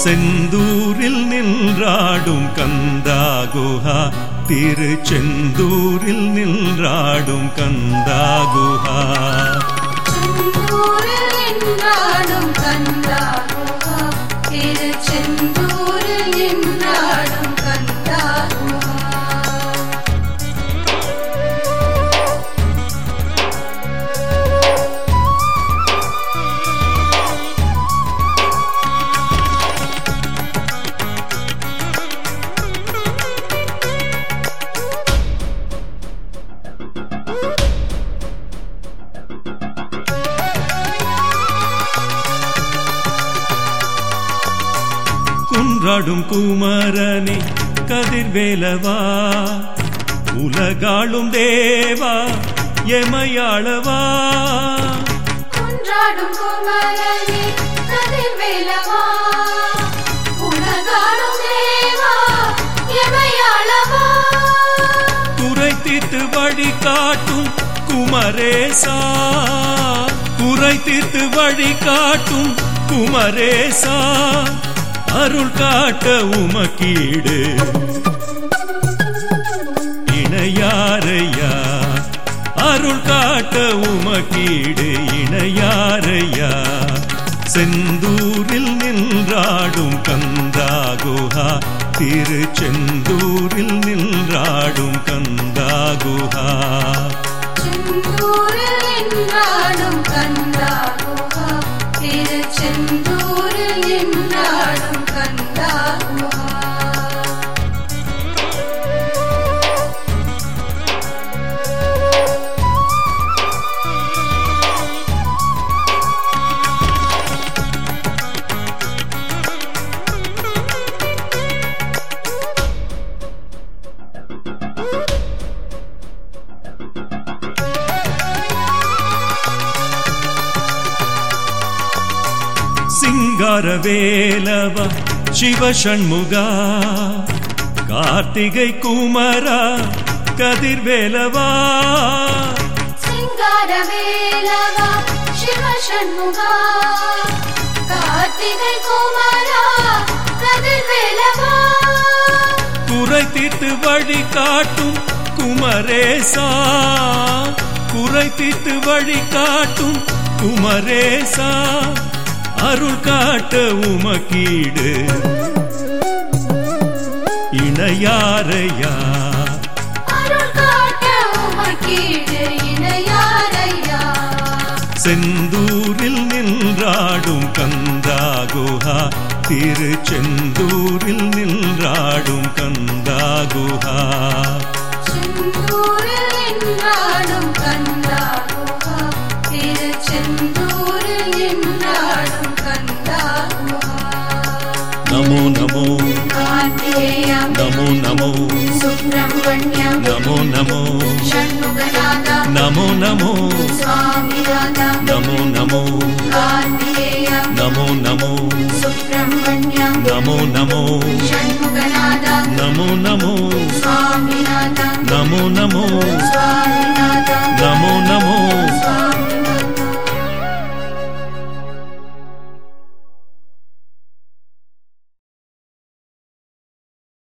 செந்தூரில் நின்றாடும் கந்தா குஹா திருச்செந்தூரில் நின்றாடும் கந்தா குஹா செந்தூரில் நின்றாடும் கந்தா குஹா திருச்செந்தூரில் நின்றாடும் கந்தா குஹா குன்றாடும் குமரனே கதிர்வேலவா உலகாளும் தேவா எமையாளவா குன்றாடும் குமரனே கதிர்வேலவா உலகாடும் தேவா எமையாளவா குறை தீர்த்து வழி காட்டும் குமரேசா குறை தீர்த்து வழி காட்டும் குமரேசா அருள் காட்ட உமக்கீடு இணையாரையா அருள் காட்ட உமக்கீடு இணையாரையா செந்தூரில் நின்றாடும் கந்தா குஹா திருச்செந்தூரில் நின்றாடும் கந்தா குஹா செந்தூரில் நின்றாடும் கந்தா குஹா திருச்செந்தூரில் நின்றாடும் கந்தா குஹா சிங்கார வேலவா சிவசண்முகா கார்த்திகை குமரா கதிர்வேலவா சிங்காரவேலவா சிவசண்முகா கார்த்திகை குமாரா கதிர்வேலவா குறை தீர்த்து வழி காட்டும் குமரேசா குறை தீர்த்து வழி காட்டும் குமரேசா அருள் காட்ட உமக்கீடு இணையாரையா அருள் காட்ட உமக்கீடு இணையாரையா செந்தூரில் நின்றாடும் கந்தா குஹா திருச்செந்தூரில் நின்றாடும் கந்தா குஹா செந்தூரில் நின்றாடும் கந்தா குஹா திருச்செந்தூரில் நின்றாடும் கந்தா குஹா நமோ நமோ கார்த்திகேயம் நமோ நமோ சுப்பிரமணியம் நமோ நமோ ஷண்முகநாதம் நமோ நமோ சுவாமிநாதம் நமோ நமோ கார்த்திகேயம் நமோ நமோ சுப்பிரமணியம் நமோ நமோ ஷண்முகநாதம் நமோ நமோ சுவாமிநாதம் நமோ நமோ